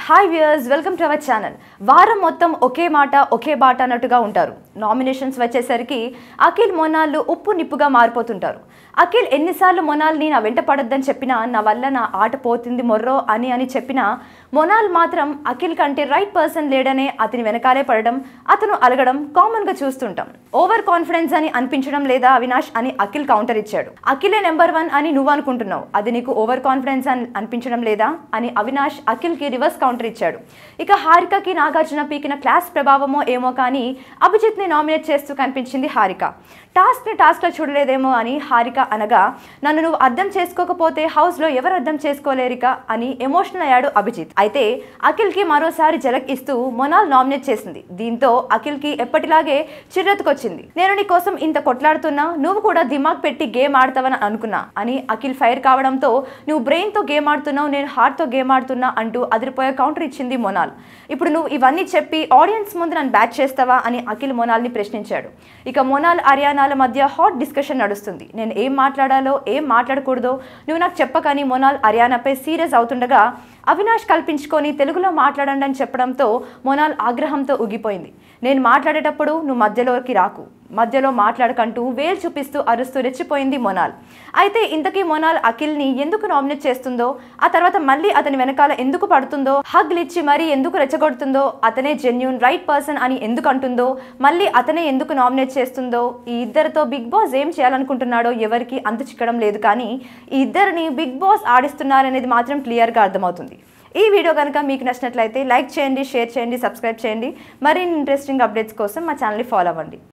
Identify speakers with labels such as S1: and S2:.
S1: hi viewers welcome to our channel వారం మొత్తం ఒకే మాట ఒకే బాట అన్నట్టుగా ఉంటారు నామినేషన్స్ వచ్చేసరికి అఖిల్ మొనాళ్ళు ఉప్పు నిప్పుగా మారిపోతుంటారు అఖిల్ ఎన్నిసార్లు మొనాల్ని నా వెంట పడొద్దని చెప్పినా నా వల్ల నా ఆట పోతుంది మొర్రో అని అని చెప్పినా మొనాల్ మాత్రం అఖిల్ కంటే రైట్ పర్సన్ లేడనే అతని వెనకాలే పడడం అతను అలగడం కామన్గా చూస్తుంటాం ఓవర్ కాన్ఫిడెన్స్ అని అనిపించడం లేదా అవినాష్ అని అఖిల్ కౌంటర్ ఇచ్చాడు అఖిలే నెంబర్ వన్ అని నువ్వు అనుకుంటున్నావు అది నీకు ఓవర్ కాన్ఫిడెన్స్ అని అనిపించడం లేదా అని అవినాష్ అఖిల్కి రివర్స్ కౌంటర్ ఇచ్చాడు ఇక హారికకి నాగార్జున పీకిన క్లాస్ ప్రభావమో ఏమో కానీ అభిజిత్ని నామినేట్ చేస్తూ కనిపించింది హారిక టాస్క్ని టాస్క్లో చూడలేదేమో అని హారిక అనగా నన్ను నువ్వు అర్థం చేసుకోకపోతే హౌస్లో ఎవరు అర్థం చేసుకోలేరిక అని ఎమోషనల్ అయ్యాడు అభిజిత్ అయితే అఖిల్కి మరోసారి జలక్ ఇస్తూ మొనాల్ నామినేట్ చేసింది దీంతో అఖిల్కి ఎప్పటిలాగే చిర్రెత్తుకొచ్చింది నేను నీ కోసం ఇంత కొట్లాడుతున్నా నువ్వు కూడా దిమాగ్ పెట్టి గేమ్ ఆడతావని అనుకున్నా అని అఖిల్ ఫైర్ కావడంతో నువ్వు బ్రెయిన్తో గేమ్ ఆడుతున్నావు నేను హార్ట్తో గేమ్ ఆడుతున్నా అంటూ అదిరిపోయే కౌంటర్ ఇచ్చింది మొనాల్ ఇప్పుడు నువ్వు ఇవన్నీ చెప్పి ఆడియన్స్ ముందు నన్ను బ్యాచ్ చేస్తావా అని అఖిల్ మొనాల్ని ప్రశ్నించాడు ఇక మొనాల్ హర్యానాల మధ్య హాట్ డిస్కషన్ నడుస్తుంది నేను ఏం మాట్లాడాలో ఏం మాట్లాడకూడదో నువ్వు నాకు చెప్పకని మొనాల్ హర్యానాపై సీరియస్ అవుతుండగా అవినాష్ కల్పించుకొని తెలుగులో మాట్లాడండి అని చెప్పడంతో మొనాల్ ఆగ్రహంతో ఉగిపోయింది నేను మాట్లాడేటప్పుడు నువ్వు మధ్యలోకి రాకు మధ్యలో మాట్లాడకంటూ వేలు చూపిస్తూ అరుస్తూ రెచ్చిపోయింది మొనాల్ అయితే ఇంతకీ మొనాల్ అఖిల్ని ఎందుకు నామినేట్ చేస్తుందో ఆ తర్వాత మళ్ళీ అతని వెనకాల ఎందుకు పడుతుందో హగ్లు ఇచ్చి మరీ ఎందుకు రెచ్చగొడుతుందో అతనే జెన్యున్ రైట్ పర్సన్ అని ఎందుకు అంటుందో మళ్ళీ అతనే ఎందుకు నామినేట్ చేస్తుందో ఈ ఇద్దరితో బిగ్ బాస్ ఏం చేయాలనుకుంటున్నాడో ఎవరికి అంత చిక్కడం లేదు కానీ ఈ ఇద్దరిని బిగ్ బాస్ ఆడిస్తున్నారనేది మాత్రం క్లియర్గా అర్థమవుతుంది ఈ వీడియో కనుక మీకు నచ్చినట్లయితే లైక్ చేయండి షేర్ చేయండి సబ్స్క్రైబ్ చేయండి మరిన్ని ఇంట్రెస్టింగ్ అప్డేట్స్ కోసం మా ఛానల్ని ఫాలో అవ్వండి